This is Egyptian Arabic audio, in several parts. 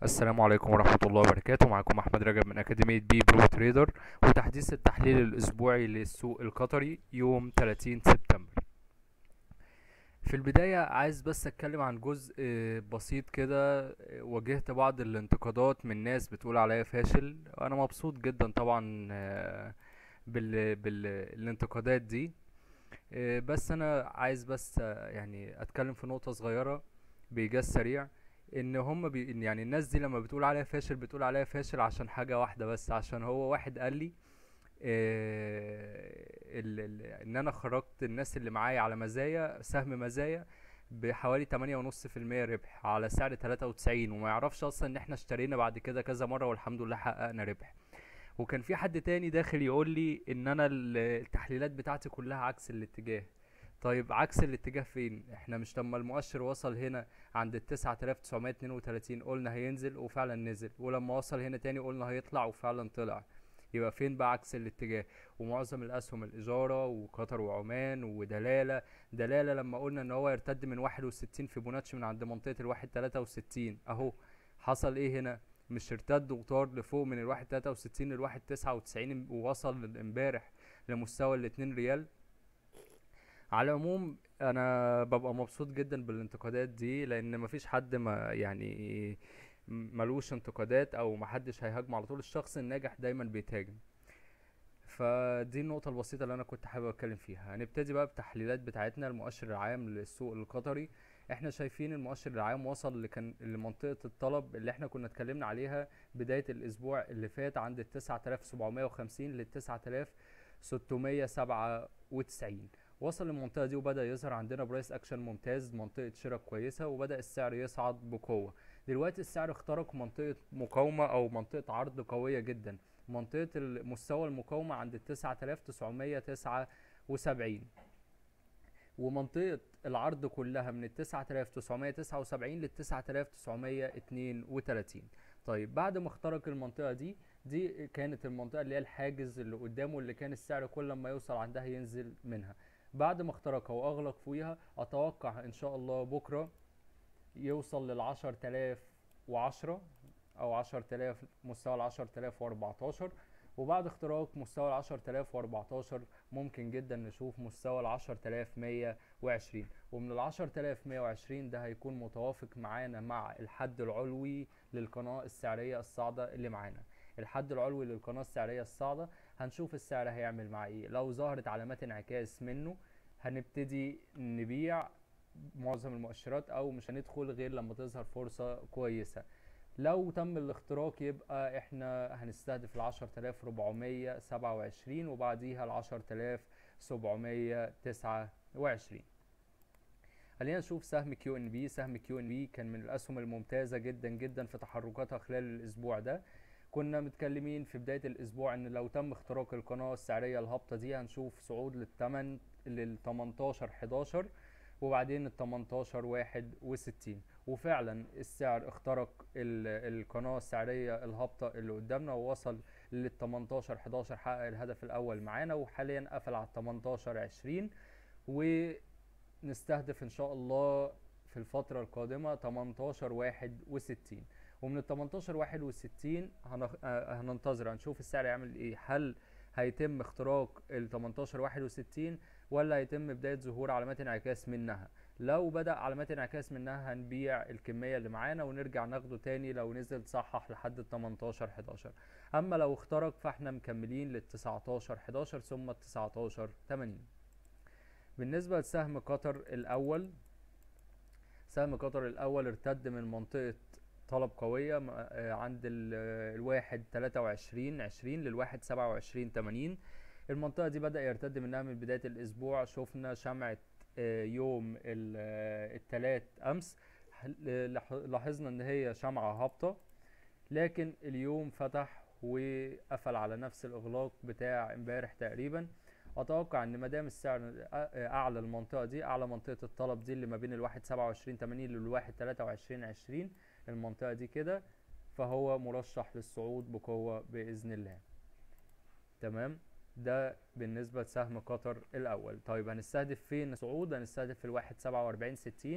السلام عليكم ورحمة الله وبركاته معكم أحمد رجب من أكاديمية بي برو تريدر وتحديث التحليل الأسبوعي للسوق القطري يوم 30 سبتمبر في البداية عايز بس أتكلم عن جزء آه، بسيط كده آه، واجهت بعض الانتقادات من ناس بتقول عليا فاشل وأنا مبسوط جدا طبعا آه، بال بالانتقادات دي آه، بس أنا عايز بس آه، يعني أتكلم في نقطة صغيرة بإيجاز سريع ان هم بي إن يعني الناس دي لما بتقول عليا فاشل بتقول عليا فاشل عشان حاجة واحدة بس عشان هو واحد قال لي آه ال ال ان انا خرجت الناس اللي معايا على مزايا سهم مزايا بحوالي تمانية ونص في المية ربح على سعر تلاتة وتسعين وما يعرفش اصلا ان احنا اشترينا بعد كده كذا مرة والحمد لله حققنا ربح وكان في حد تاني داخل يقول لي ان انا ال- التحليلات بتاعتي كلها عكس الاتجاه طيب عكس الاتجاه فين احنا مش لما المؤشر وصل هنا عند التسعة آلاف تسعمية اتنين وتلاتين قلنا هينزل وفعلا نزل ولما وصل هنا تاني قلنا هيطلع وفعلا طلع يبقى فين بقى عكس الاتجاه ومعظم الأسهم الإجارة وقطر وعمان ودلالة دلالة لما قلنا إن هو يرتد من واحد وستين فيبوناتشي من عند منطقة الواحد تلاتة وستين أهو حصل إيه هنا مش ارتد وطار لفوق من الواحد تلاتة وستين للواحد تسعة وتسعين ووصل امبارح لمستوى الاتنين ريال على العموم انا ببقى مبسوط جدا بالانتقادات دي لان مفيش حد ما يعني ملوش انتقادات او محدش هيهاجم على طول الشخص الناجح دايما بيتهاجم فدي النقطة البسيطة اللي أنا كنت حابب أتكلم فيها هنبتدي بقى بالتحليلات بتاعتنا المؤشر العام للسوق القطري احنا شايفين المؤشر العام وصل لكان لمنطقة الطلب اللي احنا كنا اتكلمنا عليها بداية الأسبوع اللي فات عند التسعة آلاف سبعمية وخمسين للتسعة آلاف ستمية سبعة وتسعين وصل للمنطقة دي وبدأ يظهر عندنا برايس أكشن ممتاز منطقة شراء كويسة وبدأ السعر يصعد بقوة دلوقتي السعر اخترق منطقة مقاومة أو منطقة عرض قوية جدا منطقة ال- مستوى المقاومة عند التسعة آلاف تسعمية تسعة وسبعين ومنطقة العرض كلها من التسعة آلاف تسعمية تسعة وسبعين للتسعة آلاف تسعمية اتنين وتلاتين طيب بعد ما اخترق المنطقة دي دي كانت المنطقة اللي هي الحاجز اللي قدامه اللي كان السعر كل ما يوصل عندها ينزل منها بعد ما اخترقها واغلق فوقيها اتوقع ان شاء الله بكرة يوصل للعشر تلاف وعشرة او عشر تلاف مستوى العشر تلاف واربعتاشر وبعد اختراق مستوى العشر تلاف واربعتاشر ممكن جدا نشوف مستوى العشر تلاف مية وعشرين ومن العشر تلاف مية وعشرين ده هيكون متوافق معانا مع الحد العلوي للقناة السعرية الصاعدة اللي معانا الحد العلوي للقناة السعرية الصاعدة هنشوف السعر هيعمل معاه ايه لو ظهرت علامات انعكاس منه هنبتدي نبيع معظم المؤشرات او مش هندخل غير لما تظهر فرصة كويسة لو تم الاختراق يبقى احنا هنستهدف العشر تلاف ربعمية سبعة وعشرين وبعديها العشر تلاف سبعمية تسعة وعشرين خلينا نشوف سهم كيو ان بي سهم كيو ان بي كان من الاسهم الممتازة جدا جدا في تحركاتها خلال الاسبوع ده كنا متكلمين في بداية الاسبوع ان لو تم اختراق القناة السعرية الهابطة دي هنشوف صعود للتمن لل 18 11 وبعدين ال 18 61 وفعلا السعر اخترق ال- القناة السعرية الهابطة اللي قدامنا ووصل لل 18 11 حقق الهدف الأول معانا وحاليا قفل على ال 18 20 ونستهدف إن شاء الله في الفترة القادمة 18 61 ومن ال 18 61 هنخ... آه، هننتظر هنشوف السعر يعمل ايه هل هيتم اختراق ال 18 61 ولا هيتم بداية ظهور علامات انعكاس منها لو بدأ علامات انعكاس منها هنبيع الكمية اللي معانا ونرجع ناخده تاني لو نزل صحح لحد ال 18 11 اما لو اخترق فاحنا مكملين لل 19 11 ثم ال 19 80 بالنسبة لسهم قطر الأول سهم قطر الأول ارتد من منطقة طلب قوية م- آه، عند ال- آه، الواحد تلاتة وعشرين عشرين للواحد سبعة وعشرين تمانين المنطقة دي بدأ يرتد منها من بداية الأسبوع شفنا شمعة آه، يوم ال- آه، التلات أمس ل- لح- لاحظنا إن هي شمعة هابطة لكن اليوم فتح وقفل على نفس الإغلاق بتاع امبارح تقريبا اتوقع ان ما دام السعر أ- اعلى المنطقه دي اعلى منطقه الطلب دي اللي ما بين الواحد سبعة وعشرين تمانين للواحد تلاتة وعشرين عشرين المنطقه دي كده فهو مرشح للصعود بقوه باذن الله تمام ده بالنسبة لسهم قطر الأول طيب هنستهدف فين صعود هنستهدف في الواحد سبعة وأربعين ستين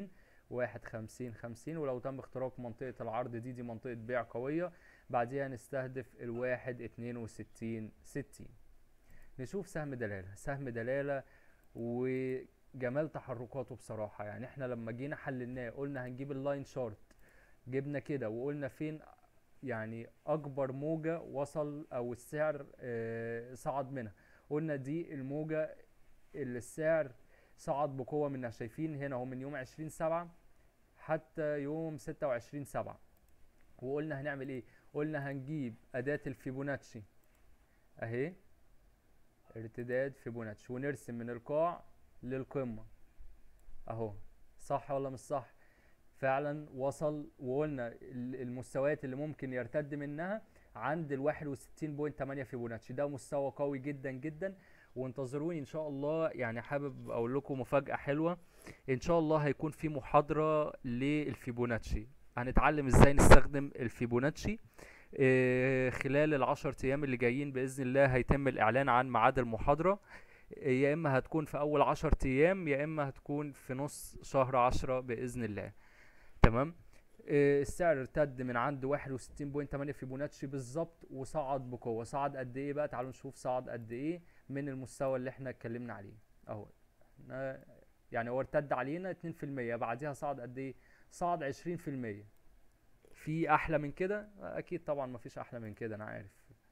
واحد خمسين خمسين ولو تم اختراق منطقة العرض دي دي منطقة بيع قوية بعديها نستهدف الواحد اتنين وستين ستين نشوف سهم دلالة سهم دلالة وجمال تحركاته بصراحة يعني احنا لما جينا حللناه قلنا هنجيب اللاين شارت جبنا كده وقلنا فين يعني اكبر موجة وصل او السعر آه، صعد منها قلنا دي الموجة اللي السعر صعد بقوة منها شايفين هنا هو من يوم عشرين سبعة حتى يوم ستة وعشرين سبعة وقلنا هنعمل ايه قلنا هنجيب اداة الفيبوناتشي اهي ارتداد فيبوناتشي ونرسم من القاع للقمة اهو صح ولا مش صح فعلا وصل وقلنا ال- المستويات اللي ممكن يرتد منها عند ال 61.8 فيبوناتشي ده مستوى قوي جدا جدا وانتظروني ان شاء الله يعني حابب اقول لكم مفاجأة حلوة ان شاء الله هيكون في محاضرة للفيبوناتشي هنتعلم ازاي نستخدم الفيبوناتشي آه، خلال العشر ايام اللي جايين باذن الله هيتم الاعلان عن ميعاد المحاضرة آه، يا اما هتكون في اول عشر ايام يا اما هتكون في نص شهر عشرة باذن الله تمام آه، السعر ارتد من عند 61.8 فيبوناتشي بالظبط وصعد بقوه صعد قد ايه بقى تعالوا نشوف صعد قد ايه من المستوى اللي احنا اتكلمنا عليه اهو احنا يعني هو ارتد علينا 2% بعديها صعد قد ايه صعد 20% في احلى من كده اكيد طبعا مفيش احلى من كده انا عارف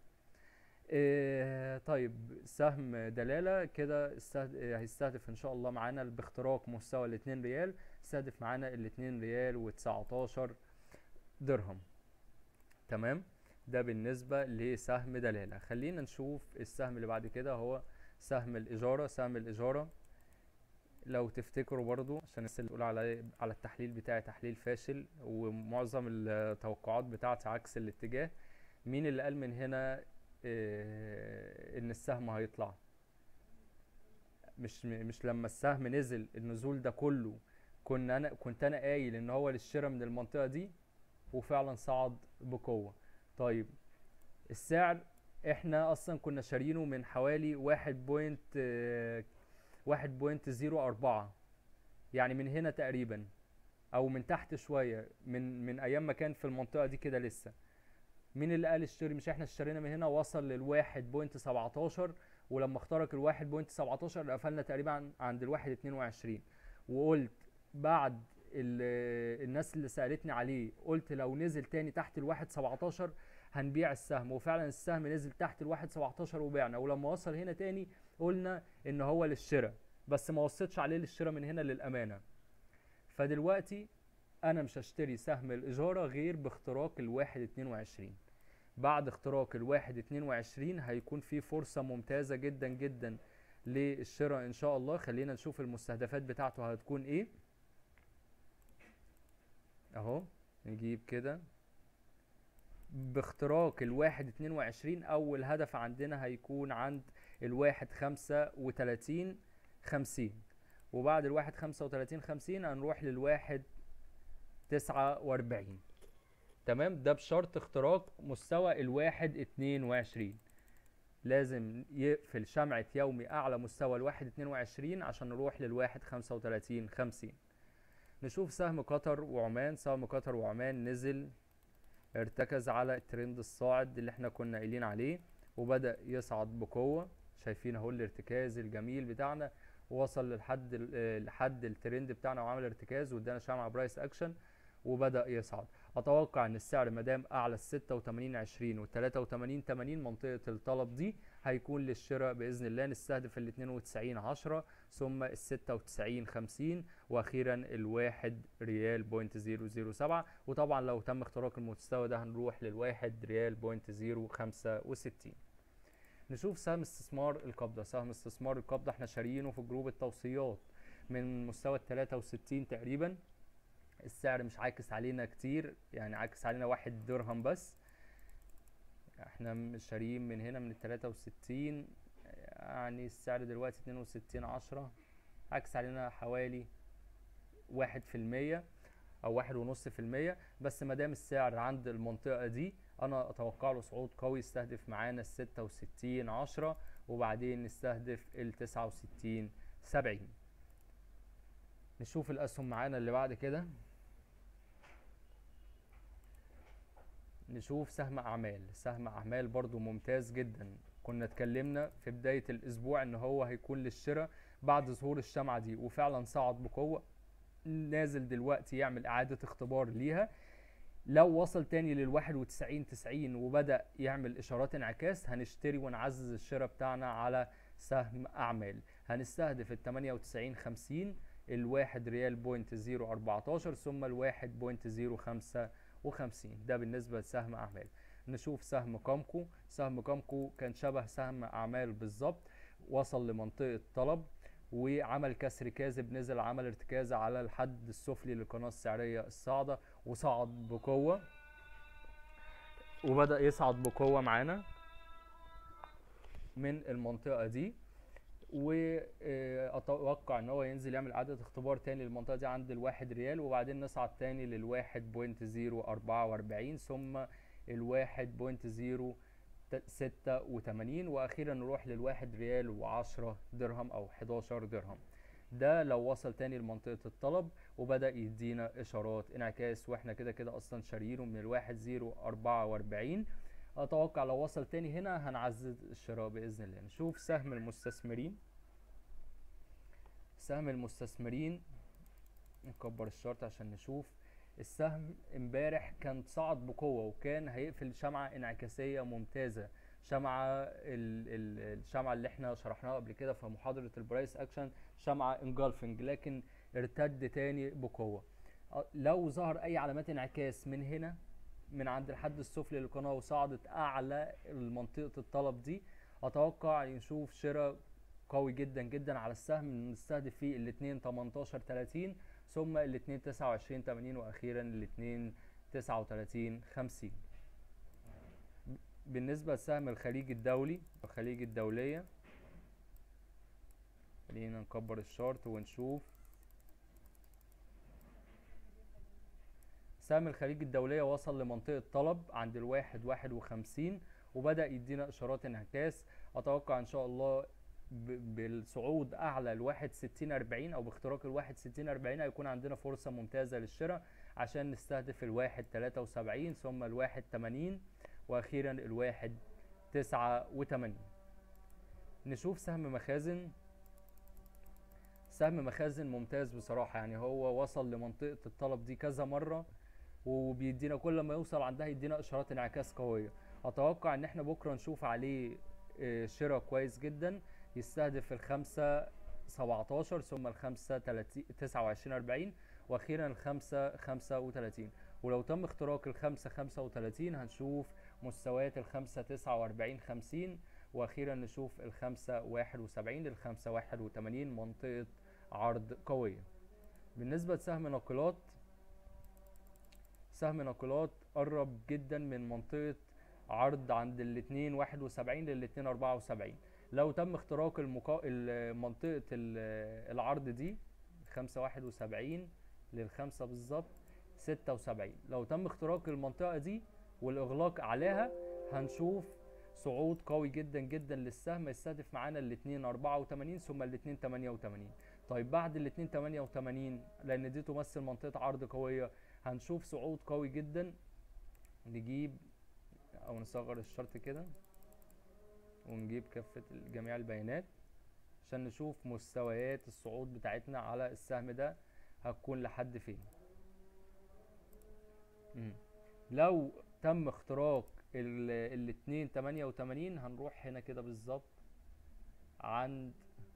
إيه طيب سهم دلالة كده استهد... إيه، هيستهدف ان شاء الله معانا باختراق مستوى الاتنين ريال استهدف معانا الاتنين ريال وتسعتاشر درهم تمام ده بالنسبة لسهم دلالة خلينا نشوف السهم اللي بعد كده هو سهم الإجارة سهم الإجارة لو تفتكروا برضو عشان الناس اللي تقول على على التحليل بتاعي تحليل فاشل ومعظم التوقعات بتاعتي عكس الاتجاه مين اللي قال من هنا إيه ان السهم هيطلع مش مش لما السهم نزل النزول ده كله كنا انا كنت انا قايل ان هو للشراء من المنطقه دي وفعلا صعد بقوه طيب السعر احنا اصلا كنا شارينه من حوالي واحد بوينت واحد بوينت زيرو اربعة يعني من هنا تقريبا او من تحت شوية من من ايام ما كان في المنطقة دي كده لسه مين اللي قال اشتري مش احنا اشترينا من هنا وصل للواحد بوينت سبعتاشر ولما اخترق الواحد بوينت سبعتاشر قفلنا تقريبا عند الواحد اتنين وعشرين وقلت بعد ال- الناس اللي سألتني عليه قلت لو نزل تاني تحت الواحد سبعتاشر هنبيع السهم وفعلا السهم نزل تحت الواحد سبعتاشر وبعنا ولما وصل هنا تاني قلنا ان هو للشراء بس ما وصيتش عليه للشراء من هنا للامانه فدلوقتي انا مش هشتري سهم الاجاره غير باختراق الواحد اتنين وعشرين بعد اختراق الواحد اتنين وعشرين هيكون في فرصه ممتازه جدا جدا للشراء ان شاء الله خلينا نشوف المستهدفات بتاعته هتكون ايه اهو نجيب كده باختراق الواحد اتنين وعشرين اول هدف عندنا هيكون عند الواحد خمسة وتلاتين خمسين وبعد الواحد خمسة وتلاتين خمسين هنروح للواحد تسعة واربعين تمام ده بشرط اختراق مستوى الواحد اتنين وعشرين لازم يقفل شمعة يومي أعلى مستوى الواحد اتنين وعشرين عشان نروح للواحد خمسة وتلاتين خمسين نشوف سهم قطر وعمان سهم قطر وعمان نزل ارتكز على الترند الصاعد اللي احنا كنا قايلين عليه وبدأ يصعد بقوة شايفين اهو الارتكاز الجميل بتاعنا وصل للحد ال- لحد الترند بتاعنا وعمل ارتكاز وادانا شمعة برايس اكشن وبدأ يصعد اتوقع ان السعر مادام اعلى ال 86 20 وال 83 80 منطقة الطلب دي هيكون للشراء باذن الله نستهدف ال 92 10 ثم ال 96 50 واخيرا الواحد ريال بوينت زيرو زيرو سبعة وطبعا لو تم اختراق المستوى ده هنروح للواحد ريال بوينت زيرو خمسة وستين نشوف سهم استثمار القبضة سهم استثمار القبضة احنا شاريينه في جروب التوصيات من مستوى التلاتة وستين تقريبا السعر مش عاكس علينا كتير يعني عاكس علينا واحد درهم بس احنا م- شاريين من هنا من التلاتة وستين يعني السعر دلوقتي اتنين وستين عشرة عكس علينا حوالي واحد في المية او واحد ونص في المية بس مادام السعر عند المنطقة دي انا اتوقع له صعود قوي يستهدف معانا الستة وستين عشرة وبعدين نستهدف التسعة وستين سبعين نشوف الاسهم معانا اللي بعد كده نشوف سهم اعمال سهم اعمال برضو ممتاز جدا كنا اتكلمنا في بداية الاسبوع ان هو هيكون للشراء بعد ظهور الشمعة دي وفعلا صعد بقوة نازل دلوقتي يعمل اعادة اختبار ليها لو وصل تاني للواحد وتسعين تسعين وبدأ يعمل اشارات انعكاس هنشتري ونعزز الشراء بتاعنا على سهم اعمال هنستهدف التمانية وتسعين خمسين الواحد ريال بوينت زيرو اربعتاشر ثم الواحد بوينت زيرو خمسة وخمسين ده بالنسبة لسهم أعمال نشوف سهم كامكو سهم كامكو كان شبه سهم أعمال بالظبط وصل لمنطقة طلب وعمل كسر كاذب نزل عمل ارتكاز على الحد السفلي للقناة السعرية الصاعدة وصعد بقوة وبدأ يصعد بقوة معانا من المنطقة دي واتوقع ان هو ينزل يعمل اعاده اختبار تاني للمنطقه دي عند الواحد ريال وبعدين نصعد تاني للواحد بوينت زيرو اربعة واربعين ثم الواحد بوينت زيرو ستة وتمانين واخيرا نروح للواحد ريال وعشرة درهم او حداشر درهم ده لو وصل تاني لمنطقة الطلب وبدأ يدينا اشارات انعكاس واحنا كده كده اصلا شاريينه من الواحد زيرو اربعة واربعين اتوقع لو وصل تاني هنا هنعزز الشراء باذن الله نشوف سهم المستثمرين سهم المستثمرين نكبر الشارت عشان نشوف السهم امبارح كان صعد بقوه وكان هيقفل شمعه انعكاسيه ممتازه شمعه ال ال الشمعه اللي احنا شرحناها قبل كده في محاضره البرايس اكشن شمعه انجلفنج لكن ارتد تاني بقوه لو ظهر اي علامات انعكاس من هنا من عند الحد السفلي للقناه وصعدت اعلى منطقه الطلب دي اتوقع نشوف شراء قوي جدا جدا على السهم نستهدف فيه الاثنين 18 30 ثم الاثنين 29 80 واخيرا الاثنين 39 50 بالنسبه لسهم الخليج الدولي الخليج الدوليه خلينا نكبر الشارت ونشوف سهم الخليج الدولية وصل لمنطقة طلب عند الواحد واحد وخمسين وبدأ يدينا إشارات انعكاس أتوقع إن شاء الله بالصعود أعلى الواحد ستين أربعين أو باختراق الواحد ستين أربعين هيكون عندنا فرصة ممتازة للشراء عشان نستهدف الواحد تلاتة وسبعين ثم الواحد تمانين وأخيرا الواحد تسعة وتمانين نشوف سهم مخازن سهم مخازن ممتاز بصراحة يعني هو وصل لمنطقة الطلب دي كذا مرة وبيدينا كل ما يوصل عندها يدينا اشارات انعكاس قويه اتوقع ان احنا بكره نشوف عليه شراء كويس جدا يستهدف الخمسة 17 ثم الخمسة 29 40 واخيرا الخمسة 35 ولو تم اختراق الخمسة 35 هنشوف مستويات الخمسة 49 50 واخيرا نشوف الخمسة 71 للخمسة 81 منطقة عرض قوية بالنسبة لسهم ناقلات سهم ناقلات قرب جدا من منطقة عرض عند الاتنين واحد وسبعين للاتنين اربعة وسبعين لو تم اختراق المقا... منطقة العرض دي خمسة واحد وسبعين للخمسة بالظبط ستة وسبعين لو تم اختراق المنطقة دي والإغلاق عليها هنشوف صعود قوي جدا جدا للسهم يستهدف معانا الاتنين أربعة وتمانين ثم الاتنين تمانية وتمانين طيب بعد الاتنين تمانية وتمانين لأن دي تمثل منطقة عرض قوية هنشوف صعود قوي جدا نجيب او نصغر الشرط كده ونجيب كافة جميع البيانات عشان نشوف مستويات الصعود بتاعتنا على السهم ده هتكون لحد فين مم. لو تم اختراق الاتنين تمانية وتمانين هنروح هنا كده بالظبط عند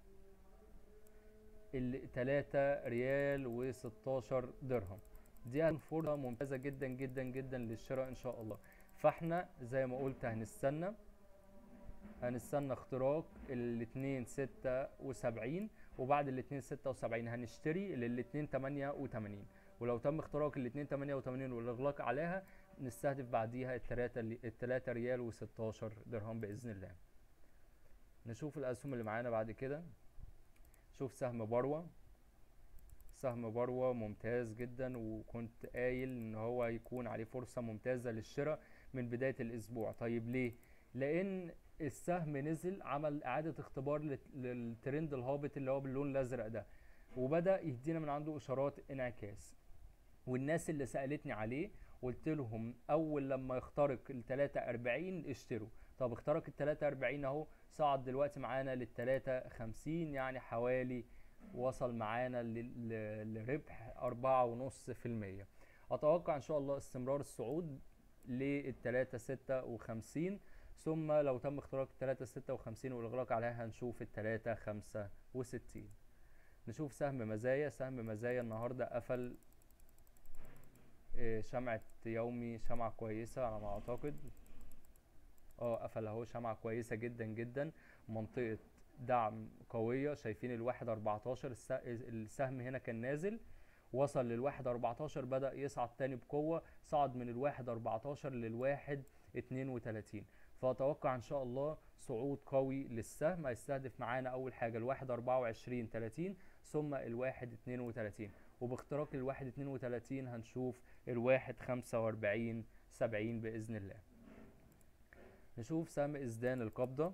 التلاتة ريال وستاشر درهم دي فرصة ممتازة جدا جدا جدا للشراء ان شاء الله فاحنا زي ما قلت هنستنى هنستنى اختراق الاتنين ستة وسبعين وبعد الاتنين ستة وسبعين هنشتري للاتنين تمانية وتمانين ولو تم اختراق الاتنين تمانية وتمانين والاغلاق عليها نستهدف بعديها التلاتة التلاتة ريال وستاشر درهم بإذن الله نشوف الأسهم اللي معانا بعد كده شوف سهم بروة سهم بروة ممتاز جدا وكنت قايل ان هو هيكون عليه فرصة ممتازة للشراء من بداية الاسبوع طيب ليه لان السهم نزل عمل اعادة اختبار للترند الهابط اللي هو باللون الازرق ده وبدأ يدينا من عنده اشارات انعكاس والناس اللي سألتني عليه قلت لهم اول لما يخترق ال 43 اشتروا طب اخترق ال 43 اهو صعد دلوقتي معانا لل 53 يعني حوالي وصل معانا لل- ل- لربح أربعة ونص في المية أتوقع إن شاء الله استمرار الصعود للتلاتة ستة وخمسين ثم لو تم اختراق التلاتة ستة وخمسين والإغلاق عليها هنشوف التلاتة خمسة وستين نشوف سهم مزايا سهم مزايا النهاردة قفل آه، شمعة يومي شمعة كويسة على ما أعتقد اه قفل اهو شمعة كويسة جدا جدا منطقة دعم قوية شايفين الواحد اربعتاشر الس- السهم هنا كان نازل وصل للواحد اربعتاشر بدأ يصعد تاني بقوة صعد من الواحد اربعتاشر للواحد اتنين وتلاتين فأتوقع إن شاء الله صعود قوي للسهم هيستهدف معانا أول حاجة الواحد أربعة وعشرين تلاتين ثم الواحد اتنين وتلاتين وباختراق الواحد اتنين وتلاتين هنشوف الواحد خمسة وأربعين سبعين بإذن الله نشوف سهم إزدان القبضة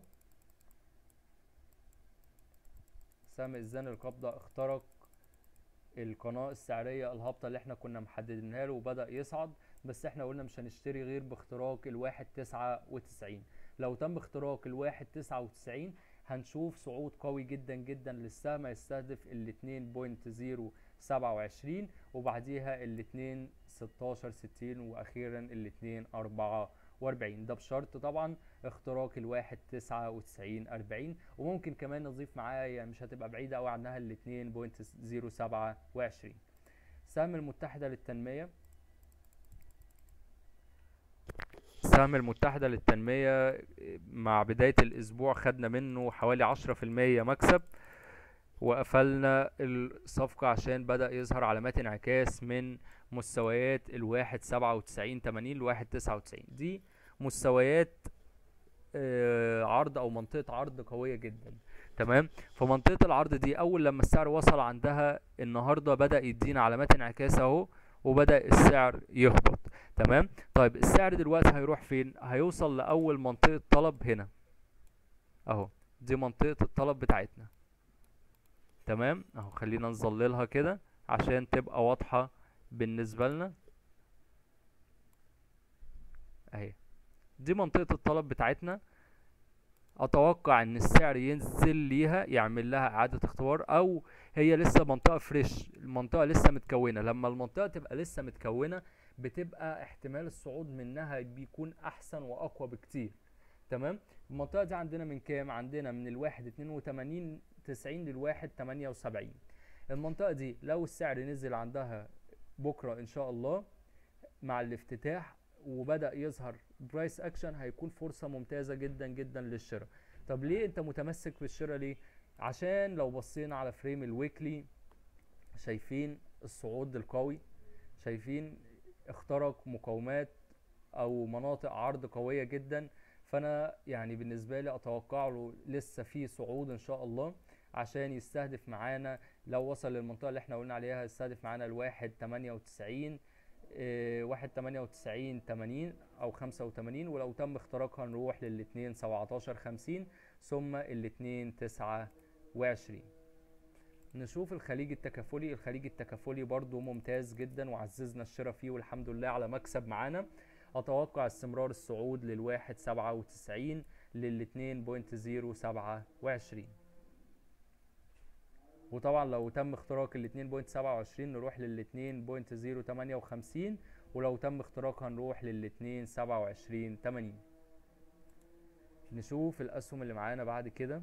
سهم إزدان القبضة اخترق القناة السعرية الهابطة اللي احنا كنا محددينها له وبدأ يصعد بس احنا قلنا مش هنشتري غير باختراق الواحد تسعة وتسعين لو تم اختراق الواحد تسعة وتسعين هنشوف صعود قوي جدا جدا للسهم هيستهدف الاتنين بوينت زيرو سبعة وعشرين وبعديها الاتنين ستاشر ستين واخيرا الاتنين اربعة واربعين ده بشرط طبعا اختراق الواحد تسعة وتسعين اربعين وممكن كمان نضيف معاه يعني مش هتبقى بعيدة اوي عنها الاتنين بوينت زيرو سبعة وعشرين سهم المتحدة للتنمية سهم المتحدة للتنمية مع بداية الأسبوع خدنا منه حوالي عشرة في المية مكسب وقفلنا الصفقة عشان بدأ يظهر علامات انعكاس من مستويات الواحد سبعة وتسعين تمانين لواحد تسعة وتسعين دي مستويات آه، عرض أو منطقة عرض قوية جدا تمام فمنطقة العرض دي أول لما السعر وصل عندها النهاردة بدأ يدينا علامات انعكاس أهو وبدأ السعر يهبط تمام طيب السعر دلوقتي هيروح فين هيوصل لأول منطقة طلب هنا أهو دي منطقة الطلب بتاعتنا تمام اهو خلينا نظللها كده عشان تبقى واضحة بالنسبة لنا اهي دي منطقة الطلب بتاعتنا اتوقع ان السعر ينزل ليها يعمل لها اعادة اختبار او هي لسه منطقة فريش المنطقة لسه متكونة لما المنطقة تبقى لسه متكونة بتبقى احتمال الصعود منها بيكون احسن واقوى بكتير تمام المنطقة دي عندنا من كام عندنا من الواحد اتنين وتمانين تسعين للواحد تمانية وسبعين المنطقة دي لو السعر نزل عندها بكرة ان شاء الله مع الافتتاح وبدأ يظهر برايس اكشن هيكون فرصة ممتازة جدا جدا للشراء طب ليه انت متمسك بالشراء ليه عشان لو بصينا على فريم الويكلي شايفين الصعود القوي شايفين اخترق مقاومات او مناطق عرض قوية جدا فانا يعني بالنسبة لي اتوقع له لسه في صعود ان شاء الله عشان يستهدف معانا لو وصل للمنطقة اللي احنا قلنا عليها يستهدف معانا الواحد تمانية وتسعين اه واحد تمانية وتسعين تمانين او خمسة وتمانين ولو تم اختراقها نروح للاتنين سبعتاشر خمسين ثم الاتنين تسعة وعشرين نشوف الخليج التكافلي الخليج التكافلي برضو ممتاز جدا وعززنا الشراء فيه والحمد لله على مكسب معانا اتوقع استمرار الصعود للواحد سبعة وتسعين للاتنين بوينت زيرو سبعة وعشرين وطبعا لو تم اختراق الاتنين بوينت سبعة وعشرين نروح للاتنين بوينت زيرو تمانية وخمسين ولو تم اختراقها نروح للاتنين سبعة وعشرين تمانين نشوف الاسهم اللي معانا بعد كده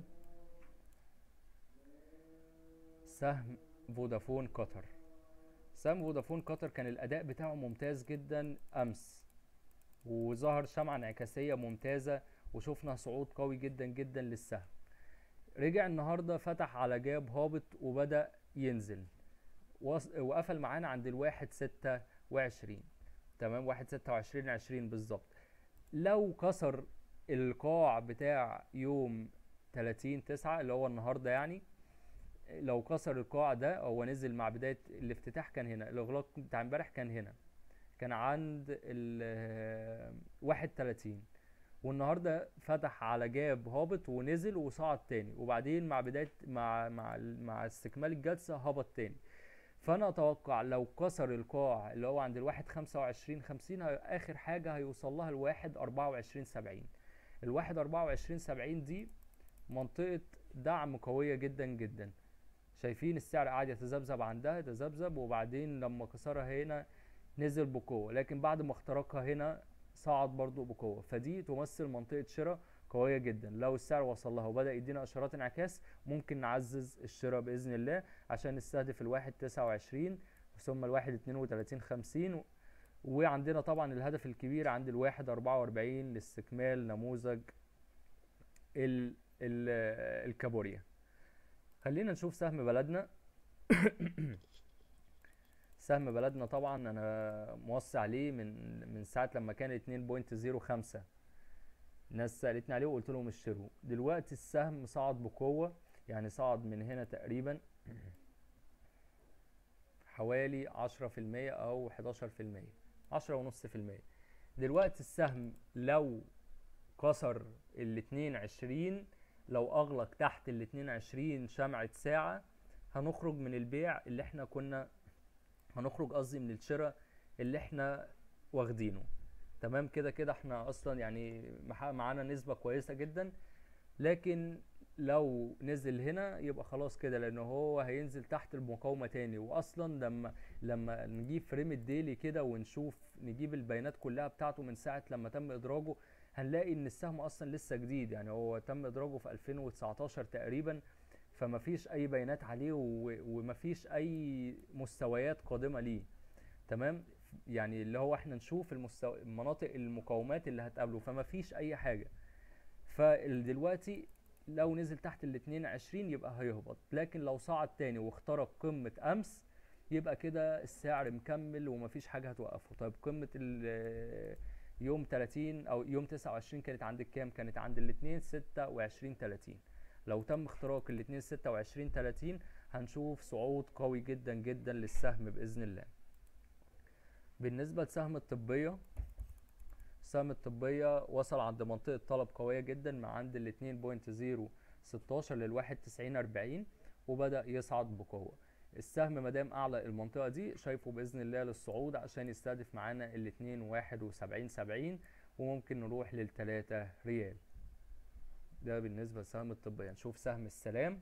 سهم فودافون قطر سهم فودافون قطر كان الاداء بتاعه ممتاز جدا امس وظهر شمعة انعكاسية ممتازة وشفنا صعود قوي جدا جدا للسهم رجع النهاردة فتح على جاب هابط وبدأ ينزل وص- وقفل معانا عند الواحد ستة وعشرين تمام واحد ستة وعشرين عشرين بالظبط لو كسر القاع بتاع يوم تلاتين تسعة اللي هو النهاردة يعني لو كسر القاع ده هو نزل مع بداية الافتتاح كان هنا الإغلاق بتاع امبارح كان هنا كان عند ال واحد تلاتين والنهارده فتح على جاب هابط ونزل وصعد تاني وبعدين مع بدايه مع مع مع استكمال الجلسه هبط تاني فانا اتوقع لو كسر القاع اللي هو عند الواحد خمسة وعشرين خمسين اخر حاجة هيوصل لها الواحد اربعة وعشرين سبعين الواحد اربعة وعشرين سبعين دي منطقة دعم قوية جدا جدا شايفين السعر قاعد يتذبذب عندها يتذبذب وبعدين لما كسرها هنا نزل بقوة لكن بعد ما اخترقها هنا صعد برضو بقوة فدي تمثل منطقة شراء قوية جدا لو السعر وصل لها وبدأ يدينا اشارات انعكاس ممكن نعزز الشراء بإذن الله عشان نستهدف الواحد تسعة وعشرين ثم الواحد اتنين وتلاتين خمسين وعندنا طبعا الهدف الكبير عند الواحد اربعة واربعين لاستكمال نموذج ال ال الكابوريا خلينا نشوف سهم بلدنا سهم بلدنا طبعا انا موصي عليه من من ساعه لما كان 2.05 ناس سالتني عليه وقلت لهم اشتروا دلوقتي السهم صعد بقوه يعني صعد من هنا تقريبا حوالي 10% او 11% 10 ونص في المية دلوقتي السهم لو كسر ال 22 لو اغلق تحت ال 22 شمعة ساعة هنخرج من البيع اللي احنا كنا هنخرج قصدي من الشراء اللي احنا واخدينه تمام كده كده احنا اصلا يعني محقق معانا نسبة كويسة جدا لكن لو نزل هنا يبقى خلاص كده لان هو هينزل تحت المقاومة تاني واصلا لما لما نجيب فريم الديلي كده ونشوف نجيب البيانات كلها بتاعته من ساعة لما تم ادراجه هنلاقي ان السهم اصلا لسه جديد يعني هو تم ادراجه في 2019 تقريبا فمفيش اي بيانات عليه ومفيش اي مستويات قادمة ليه تمام يعني اللي هو احنا نشوف المستو... مناطق المقاومات اللي هتقابله فمفيش اي حاجة فدلوقتي لو نزل تحت ال 22 يبقى هيهبط لكن لو صعد تاني واخترق قمة امس يبقى كده السعر مكمل ومفيش حاجة هتوقفه طيب قمة ال يوم 30 او يوم 29 كانت عند الكام كانت عند الاثنين 26 30 لو تم اختراق الاثنين 26 30 هنشوف صعود قوي جدا جدا للسهم باذن الله بالنسبة لسهم الطبية سهم الطبية وصل عند منطقة طلب قوية جدا من عند ال 2.016 لل 91.40 وبدأ يصعد بقوة السهم مادام اعلى المنطقه دي شايفه باذن الله للصعود عشان يستهدف معانا الاتنين واحد وسبعين سبعين وممكن نروح للتلاتة ريال ده بالنسبه لسهم الطبيه نشوف سهم السلام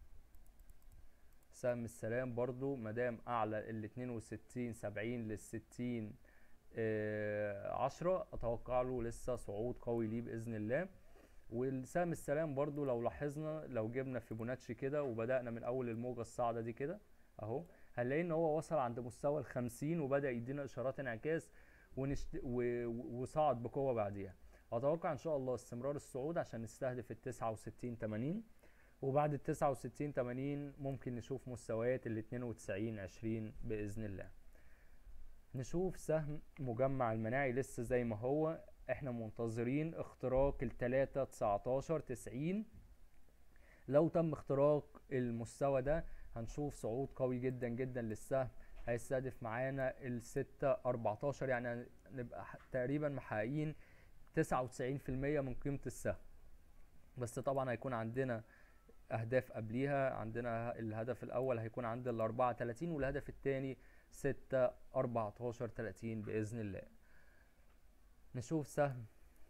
سهم السلام برضو مادام اعلى الاتنين وستين سبعين للستين آه عشرة اتوقع له لسه صعود قوي ليه باذن الله والسهم السلام برضو لو لاحظنا لو جبنا فيبوناتشي كده وبدأنا من اول الموجة الصاعدة دي كده اهو هنلاقي ان هو وصل عند مستوى ال 50 وبدا يدينا اشارات انعكاس ونشت... و... وصعد بقوه بعديها اتوقع ان شاء الله استمرار الصعود عشان نستهدف ال 69 80 وبعد ال 69 80 ممكن نشوف مستويات ال 92 20 باذن الله نشوف سهم مجمع المناعي لسه زي ما هو احنا منتظرين اختراق ال 3 19 90 لو تم اختراق المستوى ده هنشوف صعود قوي جدا جدا للسهم هيستهدف معانا الستة 14 يعني نبقى تقريبا محققين 99% من قيمة السهم بس طبعا هيكون عندنا اهداف قبليها عندنا الهدف الاول هيكون عند ال 34 والهدف الثاني 6 14 30 باذن الله نشوف سهم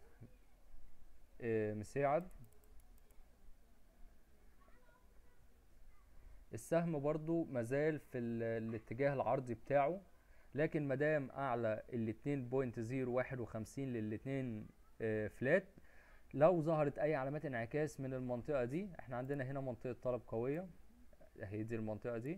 مساعد السهم برضو مازال في الاتجاه العرضي بتاعه لكن مادام اعلى ال 2.051 لل 2 فلات لو ظهرت اي علامات انعكاس من المنطقه دي احنا عندنا هنا منطقه طلب قويه اهي دي المنطقه دي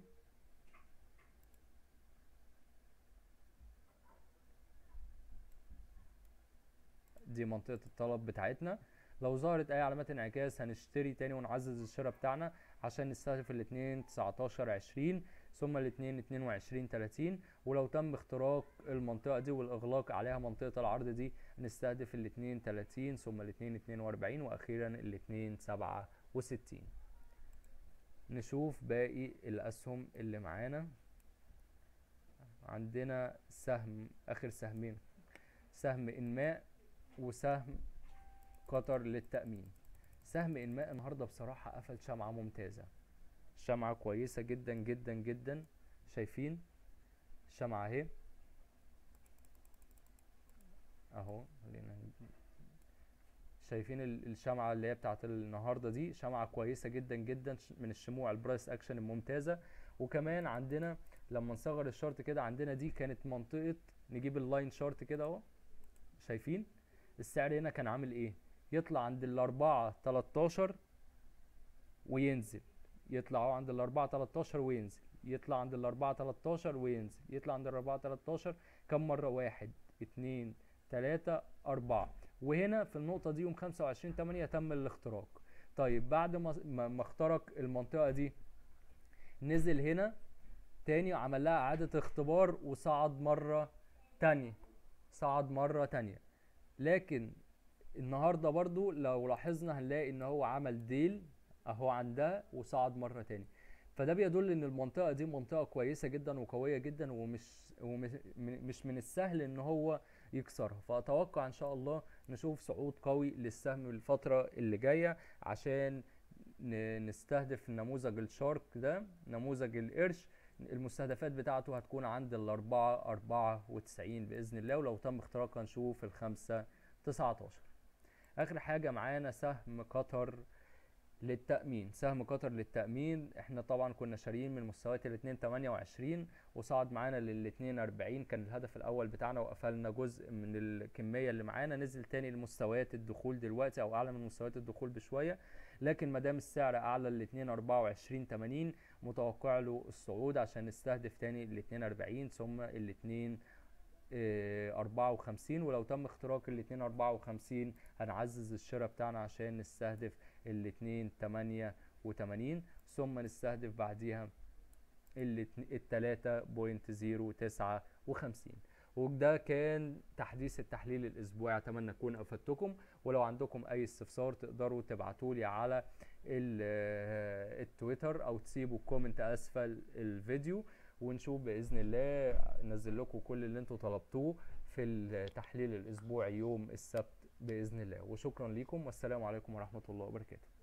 دي منطقه الطلب بتاعتنا لو ظهرت اي علامات انعكاس هنشتري تاني ونعزز الشراء بتاعنا عشان نستهدف الاثنين 19 20 ثم الاثنين 22 30 ولو تم اختراق المنطقة دي والاغلاق عليها منطقة العرض دي نستهدف الاثنين 30 ثم الاثنين 42 واخيرا الاثنين 67 نشوف باقي الاسهم اللي معانا عندنا سهم اخر سهمين سهم انماء وسهم قطر للتأمين سهم انماء النهارده بصراحة قفل شمعة ممتازة شمعة كويسة جدا جدا جدا شايفين الشمعة اهي اهو خلينا شايفين ال- الشمعة اللي هي بتاعت النهاردة دي شمعة كويسة جدا جدا ش- من الشموع البرايس اكشن الممتازة وكمان عندنا لما نصغر الشارت كده عندنا دي كانت منطقة نجيب اللاين شارت كده اهو شايفين السعر هنا كان عامل ايه يطلع عند الأربعة تلاتاشر وينزل يطلع اهو عند الأربعة تلاتاشر وينزل يطلع عند الأربعة تلاتاشر وينزل يطلع عند الأربعة تلاتاشر كم مرة واحد اتنين تلاتة أربعة وهنا في النقطة دي يوم خمسة وعشرين تمانية تم الاختراق طيب بعد ما ما ما اخترق المنطقة دي نزل هنا تاني وعمل لها إعادة اختبار وصعد مرة تانية صعد مرة تانية لكن النهارده برضو لو لاحظنا هنلاقي ان هو عمل ديل اهو عندها وصعد مرة تاني فده بيدل ان المنطقة دي منطقة كويسة جدا وقوية جدا ومش ومش مش من السهل ان هو يكسرها فاتوقع ان شاء الله نشوف صعود قوي للسهم الفترة اللي جاية عشان ن- نستهدف نموذج الشارك ده نموذج القرش المستهدفات بتاعته هتكون عند الأربعة أربعة وتسعين بإذن الله ولو تم اختراقها نشوف الخمسة تسعتاشر آخر حاجة معانا سهم قطر للتأمين سهم قطر للتأمين احنا طبعا كنا شاريين من مستويات الاتنين تمانية وعشرين وصعد معانا للاتنين أربعين كان الهدف الأول بتاعنا وقفلنا جزء من الكمية اللي معانا نزل تاني لمستويات الدخول دلوقتي أو أعلى من مستويات الدخول بشوية لكن مادام السعر أعلى الاتنين أربعة وعشرين تمانين متوقع له الصعود عشان نستهدف تاني الاتنين أربعين ثم الاتنين أربعة وخمسين ولو تم اختراق الاتنين أربعة وخمسين هنعزز الشراء بتاعنا عشان نستهدف الاتنين تمانية وتمانين ثم نستهدف بعديها الاتن- التلاتة بوينت زيرو تسعة وخمسين وده كان تحديث التحليل الاسبوعي اتمنى اكون افدتكم ولو عندكم اي استفسار تقدروا تبعتولي على ال- آه، التويتر او تسيبوا كومنت اسفل الفيديو ونشوف باذن الله ننزل لكم كل اللي انتوا طلبتوه في التحليل الاسبوعي يوم السبت باذن الله وشكرا لكم والسلام عليكم ورحمه الله وبركاته